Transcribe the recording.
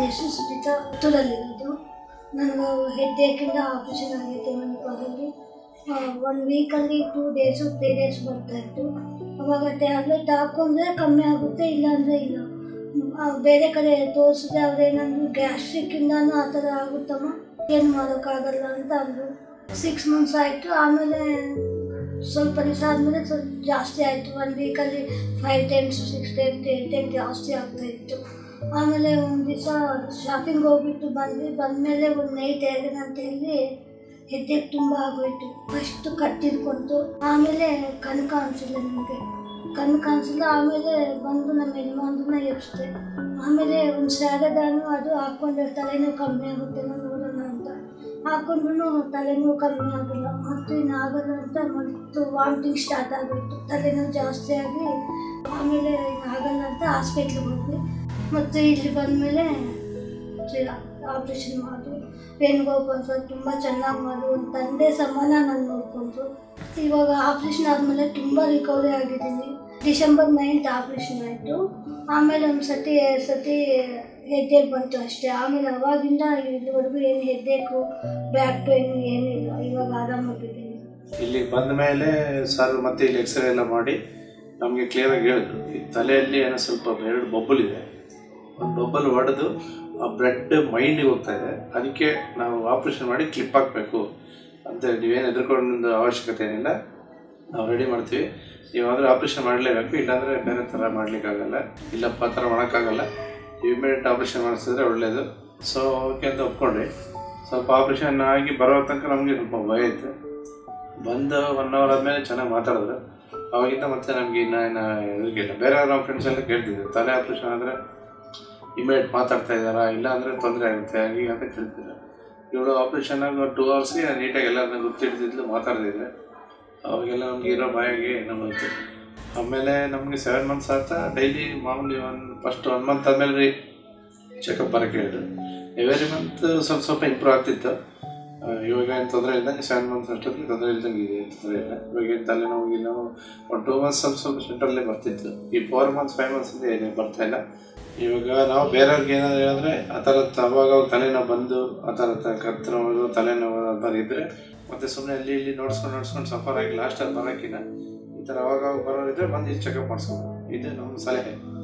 ಹೆಸರು ಸುಜಿತಾ ಪುತ್ತೂರಲ್ಲಿರೋದು ನನಗೆ ಹೆಡ್ಡೇಕಿಂದ ಆಪರೇಷನ್ ಆಗೈತೆ ಮಣಿಪಾಲಲ್ಲಿ ಒನ್ ವೀಕಲ್ಲಿ ಟೂ ಡೇಸು ತ್ರೀ ಡೇಸ್ ಬರ್ತಾಯಿತ್ತು ಅವಾಗ ಟ್ಯಾಬ್ಲೆಟ್ ಹಾಕೊಂಡ್ರೆ ಕಮ್ಮಿ ಆಗುತ್ತೆ ಇಲ್ಲಾಂದರೆ ಇಲ್ಲ ಆ, ಬೇರೆ ಕಡೆ ತೋರಿಸಿದ್ರೆ ಅವ್ರೇನಂದ್ರು ಗ್ಯಾಸ್ಟ್ರಿಕ್ಕಿಂದನೂ ಆ ಥರ ಆಗುತ್ತಮ್ಮ ಏನು ಮಾಡೋಕ್ಕಾಗಲ್ಲ ಅಂತ ಅಂದರು ಸಿಕ್ಸ್ ಮಂತ್ಸ್ ಆಯಿತು ಆಮೇಲೆ ಸ್ವಲ್ಪ ದಿವಸ ಆದಮೇಲೆ ಸ್ವಲ್ಪ ಜಾಸ್ತಿ ಆಯಿತು ಒನ್ ವೀಕಲ್ಲಿ five times six times eight time ಜಾಸ್ತಿ ಆಗ್ತಾಯಿತ್ತು ಆಮೇಲೆ ಒಂದು ದಿವಸ ಶಾಪಿಂಗ್ ಹೋಗ್ಬಿಟ್ಟು ಬಂದ್ವಿ ಬಂದಮೇಲೆ ಒಂದು ನೈಟ್ ಎರಡು ಗಂಟೆಯಲ್ಲಿ ಹೆಡ್ಡೇಕ್ ತುಂಬ ಆಗೋಯ್ತು ಫಸ್ಟ್ ಕಟ್ಟಿದ್ಕೊಂತು ಆಮೇಲೆ ಕಣ್ಣು ಕಾಣಿಸಿಲ್ಲ ನನಗೆ ಕಣ್ಣು ಕಾಣಿಸಿಲ್ಲ ಆಮೇಲೆ ಬಂದು ನಮ್ಮ ಯಜಮಾನ್ರನ್ನ ಎಬ್ಸಿದೆ ಆಮೇಲೆ ಒಂದು ಸ್ಯಾಡದಾನು ಅದು ಹಾಕ್ಕೊಂಡ್ರೆ ತಲೆನೋವು ಕಮ್ಮಿ ಆಗುತ್ತೆ ನೋಡೋಣ ಅಂತ ಹಾಕೊಂಡ್ರು ತಲೆನೋವು ಕಮ್ಮಿ ಆಗಿಲ್ಲ ಮತ್ತು ಇನ್ನು ಆಗಲ್ಲ ಅಂತ ಮತ್ತು ವಾಮಿಟಿಂಗ್ ಸ್ಟಾರ್ಟ್ ಆಗೋಯ್ತು ತಲೆನೋವು ಜಾಸ್ತಿ ಆಗಿ ಆಮೇಲೆ ಇನ್ನು ಆಗಲ್ಲ ಅಂತ ಹಾಸ್ಪಿಟ್ಲಿಗೆ ಹೋದ್ವಿ ಮತ್ತು ಇಲ್ಲಿ ಬಂದಮೇಲೆ ಆಪ್ರೇಷನ್ ಮಾಡಿ ವೇಣುಗೋಪಾಲ್ ಸರ್ ತುಂಬ ಚೆನ್ನಾಗಿ ಮಾಡಿ ಒಂದು ತಂದೆ ಸಮಾನ ನಾನು ನೋಡಿಕೊಂಡ್ರು ಇವಾಗ ಆಪ್ರೇಷನ್ ಆದಮೇಲೆ ತುಂಬ ರಿಕವರಿ ಆಗಿದ್ದೀನಿ ಡಿಸೆಂಬರ್ ನೈನ್ತ್ ಆಪ್ರೇಷನ್ ಆಯಿತು ಆಮೇಲೆ ಒಂದು ಸತಿ ಎರಡು ಸತಿ ಹೆಡ್ಡೇಕ್ ಬಂತು ಅಷ್ಟೇ ಆಮೇಲೆ ಅವಾಗಿಂದ ಇಲ್ಲಿವರೆಗೂ ಏನು ಹೆಡ್ಡೇಕು ಬ್ಯಾಕ್ ಪೇನು ಏನಿಲ್ಲ ಇವಾಗ ಆರಾಮಾಗಿದ್ದೀನಿ ಇಲ್ಲಿಗೆ ಬಂದ ಮೇಲೆ ಸರ್ ಮತ್ತೆ ಇಲ್ಲಿ ಎಕ್ಸ್ರೇ ಎಲ್ಲ ಮಾಡಿ ನಮಗೆ ಕ್ಲಿಯರಾಗಿ ಹೇಳಿದ್ರು ಈ ತಲೆಯಲ್ಲಿ ಏನೋ ಸ್ವಲ್ಪ ಎರಡು ಬಬ್ಬಲ್ ಇದೆ ಒಂದು ಬಬ್ಬಲ್ ಹೊಡೆದು ಆ ಬ್ಲಡ್ ಮೈಂಡಿಗೆ ಹೋಗ್ತಾ ಇದೆ ಅದಕ್ಕೆ ನಾವು ಆಪ್ರೇಷನ್ ಮಾಡಿ ಕ್ಲಿಪ್ ಹಾಕಬೇಕು ಅಂತ ನೀವೇನು ಎದುರ್ಕೊಂಡು ಅವಶ್ಯಕತೆ ಏನಿಲ್ಲ ನಾವು ರೆಡಿ ಮಾಡ್ತೀವಿ ನೀವಾದರೂ ಆಪ್ರೇಷನ್ ಮಾಡಲೇಬೇಕು ಇಲ್ಲಾಂದರೆ ಬೇರೆ ಥರ ಮಾಡಲಿಕ್ಕಾಗಲ್ಲ ಇಲ್ಲಪ್ಪ ಆ ಥರ ಮಾಡೋಕ್ಕಾಗಲ್ಲ ಇಮಿಡಿಯೇಟ್ ಆಪ್ರೇಷನ್ ಮಾಡಿಸಿದ್ರೆ ಒಳ್ಳೆಯದು ಸೊ ಓಕೆ ಅಂತ ಒಪ್ಕೊಂಡ್ರಿ ಸ್ವಲ್ಪ ಆಪ್ರೇಷನ್ ಆಗಿ ಬರೋ ತನಕ ನಮಗೆ ಸ್ವಲ್ಪ ಭಯ ಇತ್ತು ಬಂದು ಒನ್ ಅವರ್ ಆದಮೇಲೆ ಚೆನ್ನಾಗಿ ಮಾತಾಡಿದ್ರು ಅವಾಗಿಂದ ಮತ್ತೆ ನಮಗೆ ಇನ್ನು ಇನ್ನು ಇದಕ್ಕಿಲ್ಲ ಬೇರೆ ನಮ್ಮ ಫ್ರೆಂಡ್ಸ್ ಎಲ್ಲ ಕೇಳ್ತಿದ್ರು ತಲೆ ಆಪ್ರೇಷನ್ ಆದರೆ ಇಮಿಡಿಯೇಟ್ ಮಾತಾಡ್ತಾ ಇದ್ದಾರಾ ಇಲ್ಲ ಅಂದರೆ ತೊಂದರೆ ಆಗುತ್ತೆ ಹಾಗೆ ಅಂತ ಕೇಳ್ತಿದ್ರು ಇವಳು ಆಪ್ರೇಷನ್ ಆಗಿ ಟೂ ಅವರ್ಸ್ಗೆ ನೀಟಾಗಿ ಎಲ್ಲರನ್ನ ಗೊತ್ತಿಡ್ತಿದ್ಲು ಮಾತಾಡ್ತಿದ್ರೆ ಅವಾಗೆಲ್ಲ ನಮ್ಗೆ ಇರೋ ಬಾಯಿಗೆ ನಮಗೆ ಆಮೇಲೆ ನಮಗೆ ಸೆವೆನ್ ಮಂತ್ಸ್ ಆಗ್ತಾ ಡೈಲಿ ಮಾಮೂಲಿ ಒನ್ ಫಸ್ಟ್ ಒನ್ ಮಂತ್ ಆದಮೇಲೆ ರೀ ಚೆಕಪ್ ಬರೋಕ್ಕೆ ಹೇಳಿದ್ರು ಎವ್ರಿ ಮಂತ್ ಸ್ವಲ್ಪ ಸ್ವಲ್ಪ ಇಂಪ್ರೂವ್ ಆಗ್ತಿತ್ತು ಆ, ಇವಾಗ ಏನು ತೊಂದರೆ ಇಲ್ದಂಗೆ ಸೆವೆನ್ ಮಂತ್ಸ್ ಅಷ್ಟೊತ್ತಿಗೆ ತೊಂದರೆ ಇಲ್ದಂಗೆ ಇದೆ ತೊಂದರೆ ಇಲ್ಲ ಇವಾಗ ಏನು ತಲೆನೋವು ನಾವು ಒಂದು ಟೂ ಮಂತ್ಸ್ ಸ್ವಲ್ಪ ಸ್ವಲ್ಪ ಸೆಂಟ್ರಲ್ಲೇ ಬರ್ತಿತ್ತು ಈ ಫೋರ್ ಮಂತ್ಸ್ ಫೈವ್ ಮಂತ್ಸಿಂದ ಏನು ಬರ್ತಾ ಇಲ್ಲ ಇವಾಗ ನಾವು ಬೇರೆಯವ್ರಿಗೆ ಏನಾದ್ರು ಹೇಳಿದ್ರೆ ಆ ಥರ ಅವಾಗ ಅವಾಗ ತಲೆನೋವು ಬಂದು ಆ ಥರ ಕತ್ತು ನೋವು ತಲೆನೋವು ಆ ಥರ ಇದ್ದರೆ ಮತ್ತೆ ಸುಮ್ಮನೆ ಅಲ್ಲಿ ಇಲ್ಲಿ ನೋಡ್ಸ್ಕೊಂಡು ನೋಡ್ಸ್ಕೊಂಡು ಸಫರ್ ಆಗಿ ಲಾಸ್ಟಲ್ಲಿ ಬರೋಕ್ಕಿನ್ನ ಈ ಥರ ಅವಾಗ ಅವಾಗ ಬರೋರಿದ್ರೆ ಬಂದು ಇಲ್ಲಿ ಚೆಕಪ್ ಮಾಡಿಸ್ಕೊಂಡು ಇದು ನಮ್ಮ ಸಲಹೆ